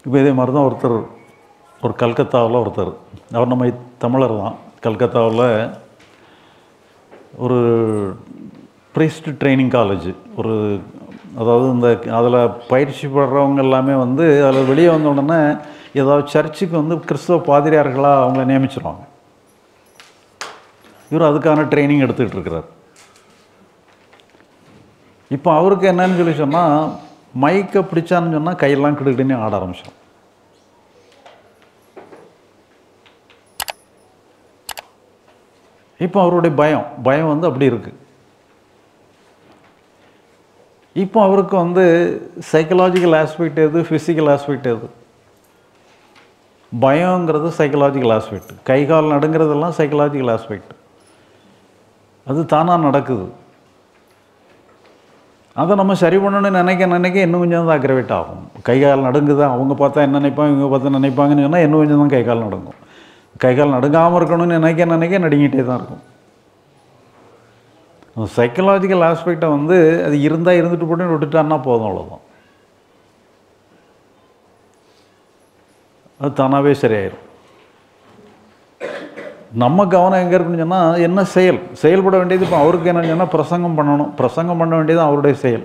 இப்போ இதே மாதிரி தான் ஒருத்தர் ஒரு கல்கத்தாவில் ஒருத்தர் அவர் நம்ம தமிழர் தான் கல்கத்தாவில் ஒரு ப்ரீஸ்ட் ட்ரைனிங் காலேஜ் ஒரு அதாவது இந்த அதில் பயிற்சி பெறவங்க எல்லாமே வந்து அதில் வெளியே வந்த உடனே ஏதாவது சர்ச்சுக்கு வந்து கிறிஸ்தவ பாதிரியார்களாக அவங்கள நியமிச்சிருவாங்க இவர் அதுக்கான ட்ரைனிங் எடுத்துக்கிட்டு இருக்கிறார் இப்போ அவருக்கு என்னன்னு சொல்லி சொன்னால் மைக்கை பிடிச்சான்னு சொன்னால் கையெல்லாம் கிடுக்கிடுன்னு ஆட ஆரம்பிச்சிடும் இப்போ அவருடைய பயம் பயம் வந்து அப்படி இருக்குது இப்போ அவருக்கு வந்து சைக்கலாஜிக்கல் ஆஸ்பெக்ட் எது ஃபிசிக்கல் ஆஸ்பெக்ட் எது பயங்கிறது சைக்கலாஜிக்கல் ஆஸ்பெக்ட் கை கால் நடுங்கிறதெல்லாம் சைக்கலாஜிக்கல் ஆஸ்பெக்ட் அது தானாக நடக்குது அதை நம்ம சரி பண்ணணும்னு நினைக்க நினைக்க இன்னும் கொஞ்சம் தான் அக்ரவேட் ஆகும் கை கால் நடுங்குதா அவங்க பார்த்தா என்ன நினைப்பாங்க இவங்க பார்த்தா நினைப்பாங்கன்னு சொன்னால் இன்னும் கொஞ்சம் தான் கை கால் நடுங்கும் கை கால் நடுங்காமல் இருக்கணும்னு நினைக்க நினைக்க நடுங்கிட்டே தான் இருக்கும் அந்த சைக்கலாஜிக்கல் ஆஸ்பெக்டை வந்து அது இருந்தால் இருந்துட்டு போட்டு விட்டுட்டான்னா போதும் அவ்வளோதான் அது தானாகவே சரியாயிடும் நம்ம கவனம் எங்கே இருக்குன்னு சொன்னால் என்ன செயல் செயல்பட வேண்டியது இப்போ அவருக்கு என்னன்னு சொன்னால் பிரசங்கம் பண்ணணும் பிரசங்கம் பண்ண வேண்டியது அவருடைய செயல்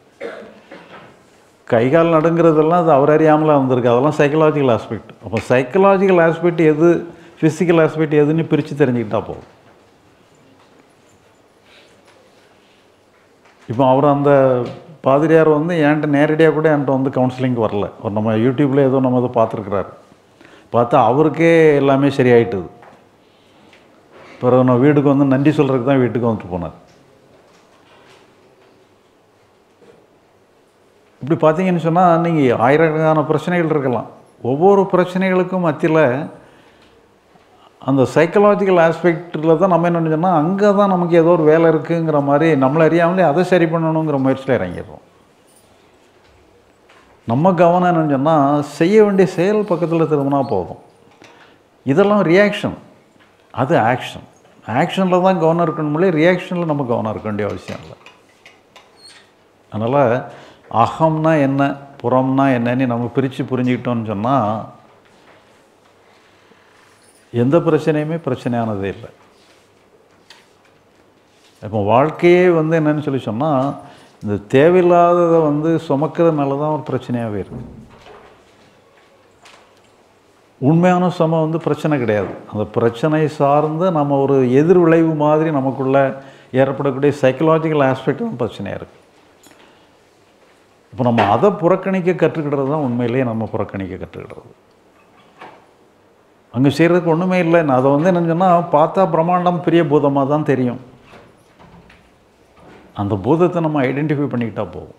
கை கால் நடுங்கிறதெல்லாம் அது அவர் அறியாமலாம் வந்திருக்கு அதெல்லாம் சைக்கலாஜிக்கல் ஆஸ்பெக்ட் அப்போ சைக்கலாஜிக்கல் ஆஸ்பெக்ட் எது ஃபிசிக்கல் ஆஸ்பெக்ட் எதுன்னு பிரித்து தெரிஞ்சுக்கிட்டா போதும் இப்போ அவர் அந்த பாதிரியார் வந்து என்கிட்ட நேரடியாக கூட என்கிட்ட வந்து கவுன்சிலிங் வரல ஒரு நம்ம யூடியூப்பில் ஏதோ நம்ம இதை பார்த்துருக்குறாரு பார்த்தா அவருக்கே எல்லாமே சரியாயிட்டுது பிறகு நான் வீட்டுக்கு வந்து நன்றி சொல்கிறதுக்கு தான் வீட்டுக்கு வந்துட்டு போனார் இப்படி பார்த்தீங்கன்னு சொன்னால் நீங்கள் ஆயிரக்கணக்கான பிரச்சனைகள் இருக்கலாம் ஒவ்வொரு பிரச்சனைகளுக்கும் மத்தியில் அந்த சைக்கலாஜிக்கல் ஆஸ்பெக்டில் தான் நம்ம என்ன சொன்னால் அங்கே தான் நமக்கு ஏதோ ஒரு வேலை இருக்குங்கிற மாதிரி நம்மளை அறியாமலே அதை சரி பண்ணணுங்கிற முயற்சியில் இறங்கிடுறோம் நம்ம கவனம் என்னன்னு சொன்னால் செய்ய வேண்டிய செயல் பக்கத்தில் திரும்பினா போதும் இதெல்லாம் ரியாக்ஷன் அது ஆக்ஷன் ஆக்ஷனில் தான் கவனம் இருக்கணும்லே ரியாக்ஷனில் நம்ம கவனம் இருக்க வேண்டிய அவசியம் இல்லை அதனால் அகம்னா என்ன புறம்னா என்னன்னு நம்ம பிரித்து புரிஞ்சுக்கிட்டோம்னு சொன்னால் எந்த பிரச்சனையுமே பிரச்சனையானதே இல்லை இப்போ வாழ்க்கையே வந்து என்னன்னு சொல்லி சொன்னால் இந்த தேவையில்லாததை வந்து சுமக்கிறதுனால தான் ஒரு பிரச்சனையாகவே இருக்குது உண்மையான சும வந்து பிரச்சனை கிடையாது அந்த பிரச்சனை சார்ந்து நம்ம ஒரு எதிர் விளைவு மாதிரி நமக்குள்ளே ஏற்படக்கூடிய சைக்கலாஜிக்கல் ஆஸ்பெக்ட் தான் பிரச்சனையாக இருக்குது இப்போ நம்ம அதை புறக்கணிக்க கற்றுக்கிடுறது தான் உண்மையிலேயே நம்ம புறக்கணிக்க கற்றுக்கிடுறது அங்கே செய்கிறதுக்கு ஒன்றுமே இல்லை நான் அதை வந்து என்ன சொன்னால் பார்த்தா பிரம்மாண்டம் பெரிய பூதமாக தான் தெரியும் அந்த பூதத்தை நம்ம ஐடென்டிஃபை பண்ணிக்கிட்டா போதும்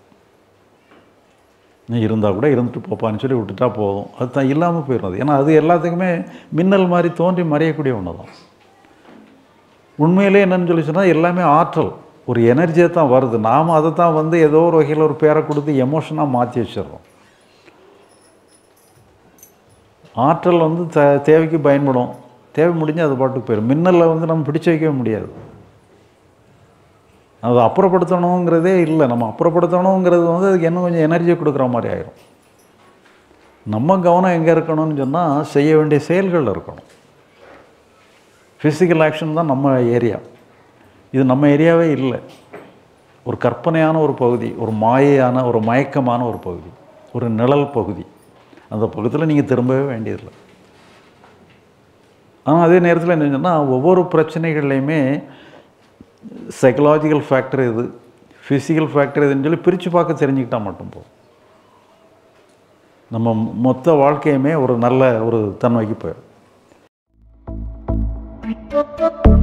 நீ இருந்தால் கூட இருந்துட்டு போப்பான்னு சொல்லி விட்டுட்டா போதும் அது தான் இல்லாமல் போயிடும் ஏன்னா அது எல்லாத்துக்குமே மின்னல் மாதிரி தோன்றி மறையக்கூடிய ஒன்று தான் உண்மையிலே என்னன்னு சொல்லி சொன்னால் எல்லாமே ஆற்றல் ஒரு எனர்ஜியை தான் வருது நாம் அதை தான் வந்து ஏதோ ஒரு வகையில் ஒரு பேரை கொடுத்து எமோஷனாக மாற்றி வச்சிடுறோம் ஆற்றல் வந்து த தேவைக்கு பயன்படும் தேவை முடிஞ்சு அது பாட்டுக்கு போயிடும் மின்னலை வந்து நம்ம பிடிச்சு வைக்கவே முடியாது அதை அப்புறப்படுத்தணுங்கிறதே இல்லை நம்ம அப்புறப்படுத்தணுங்கிறது வந்து அதுக்கு இன்னும் கொஞ்சம் எனர்ஜி கொடுக்குற மாதிரி ஆயிரும் நம்ம கவனம் எங்கே இருக்கணும்னு சொன்னால் செய்ய வேண்டிய செயல்கள் இருக்கணும் ஃபிசிக்கல் ஆக்ஷன் தான் நம்ம ஏரியா இது நம்ம ஏரியாவே இல்லை ஒரு கற்பனையான ஒரு பகுதி ஒரு மாயையான ஒரு மயக்கமான ஒரு பகுதி ஒரு நிழல் பகுதி அந்த பக்கத்தில் நீங்கள் திரும்பவே வேண்டியதில்லை ஆனால் அதே நேரத்தில் என்ன சொன்னால் ஒவ்வொரு பிரச்சனைகள்லையுமே சைக்கலாஜிக்கல் ஃபேக்டர் எது ஃபிசிக்கல் ஃபேக்டர் எதுன்னு சொல்லி பிரித்து பார்க்க தெரிஞ்சுக்கிட்டால் மட்டும் போதும் நம்ம மொத்த வாழ்க்கையுமே ஒரு நல்ல ஒரு தன்மைக்கு போயிடும்